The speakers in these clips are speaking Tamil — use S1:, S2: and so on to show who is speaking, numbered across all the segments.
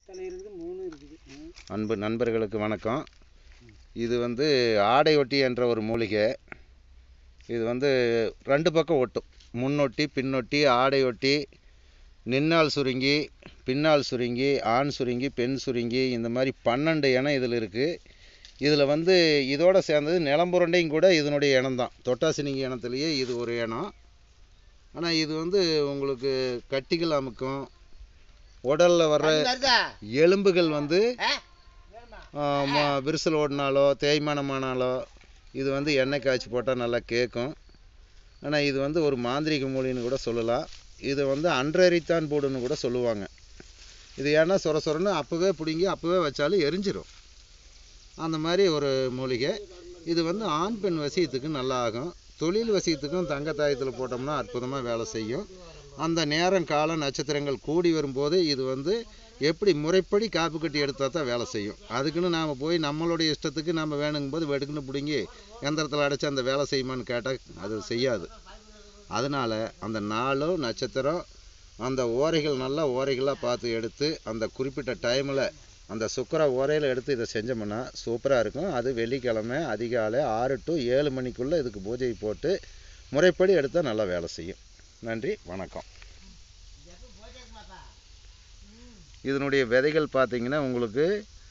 S1: தலை இருக்குது மூணு இருக்குது ம்.
S2: அன்பு நண்பர்களுக்கு வணக்கம் இது வந்து ஆடையொட்டி என்ற ஒரு மூலிகை இது வந்து ரெண்டு பக்கம் ஒட்டும் முன்னொட்டி பின்னொட்டி ஆடையொட்டி நின்னால் சுருங்கி பின்னால் சுருங்கி ஆண் சுருங்கி பெண் சுருங்கி இந்த மாதிரி பன்னெண்டு இனம் இதில் இருக்குது இதில் வந்து இதோட சேர்ந்தது நிலம்புரண்டையும் கூட இதனுடைய இனம் தான் தொட்டாசினிங்கி இனத்துலேயே இது ஒரு இனம் ஆனால் இது வந்து உங்களுக்கு கட்டிகள் அமுக்கும் உடலில் வர்ற
S1: வருதா
S2: எலும்புகள் வந்து
S1: ஆ?
S2: ஆ, ம- விரிசல் ஓடினாலோ தேய்மானமானாலோ இது வந்து எண்ணெய் காய்ச்சி போட்டால் நல்லா கேட்கும் ஆனால் இது வந்து ஒரு மாந்திரிக மூலின்னு கூட சொல்லலாம் இது வந்து அன்றரித்தான் போடுன்னு கூட சொல்லுவாங்க இது ஏன்னா சொர சொரன்னு அப்போவே பிடுங்கி அப்போவே வச்சாலும் எரிஞ்சிரும் அந்த மாதிரி ஒரு மூலிகை இது வந்து ஆண் பெண் வசியத்துக்கு நல்லா ஆகும் தொழில் வசியத்துக்கும் தங்க தாயத்தில் போட்டோம்னா அற்புதமாக வேலை செய்யும் அந்த நேரம் காலம் நட்சத்திரங்கள் கூடி வரும்போது இது வந்து எப்படி முறைப்படி காப்பு கட்டி எடுத்தால் தான் வேலை செய்யும் அதுக்குன்னு நாம் போய் நம்மளுடைய இஷ்டத்துக்கு நம்ம வேணுங்கும்போது வெடுக்குன்னு பிடுங்கி எந்திரத்தில் அடைச்சி அந்த வேலை செய்யுமான்னு கேட்டால் அது செய்யாது அதனால் அந்த நாளும் நட்சத்திரம் அந்த ஓரைகள் நல்லா ஓரைகளாக பார்த்து எடுத்து அந்த குறிப்பிட்ட டைமில் அந்த சுக்கர ஓரையில் எடுத்து இதை செஞ்சோம்னா சூப்பராக இருக்கும் அது வெள்ளிக்கிழமை அதிகாலை ஆறு டு ஏழு மணிக்குள்ளே இதுக்கு பூஜை போட்டு முறைப்படி எடுத்தால் நல்லா வேலை செய்யும் நன்றி வணக்கம் இதனுடைய விதைகள் பார்த்தீங்கன்னா உங்களுக்கு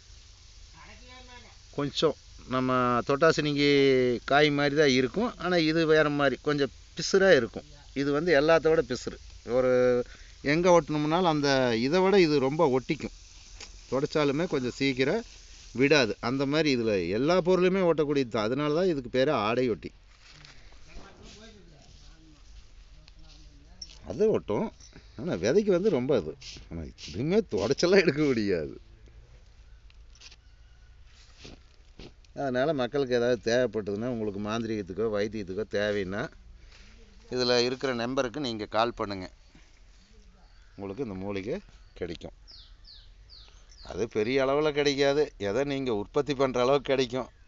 S2: கொஞ்சம் நம்ம தொட்டாசினிங்கி காய் மாதிரி தான் இருக்கும் ஆனால் இது வேறு மாதிரி கொஞ்சம் பிசுறாக இருக்கும் இது வந்து எல்லாத்தோட பிசுறு ஒரு எங்கே ஒட்டணும்னாலும் அந்த இதை விட இது ரொம்ப ஒட்டிக்கும் தொடச்சாலுமே கொஞ்சம் சீக்கிரம் விடாது அந்த மாதிரி இதில் எல்லா பொருளுமே ஓட்டக்கூடியது தான் அதனால தான் இதுக்கு பேர் ஆடை ஒட்டி அது ஒட்டும் ஆனால் விதைக்கு வந்து ரொம்ப இது ஆனால் இதுவுமே தொடச்செல்லாம் எடுக்க முடியாது அதனால் மக்களுக்கு ஏதாவது தேவைப்பட்டதுன்னா உங்களுக்கு மாந்திரீகத்துக்கோ வைத்தியத்துக்கோ தேவைன்னா இதில் இருக்கிற நம்பருக்கு நீங்கள் கால் பண்ணுங்கள் உங்களுக்கு இந்த மூலிகை கிடைக்கும் அது பெரிய அளவில் கிடைக்காது எதை நீங்கள் உற்பத்தி பண்ணுற அளவுக்கு கிடைக்கும்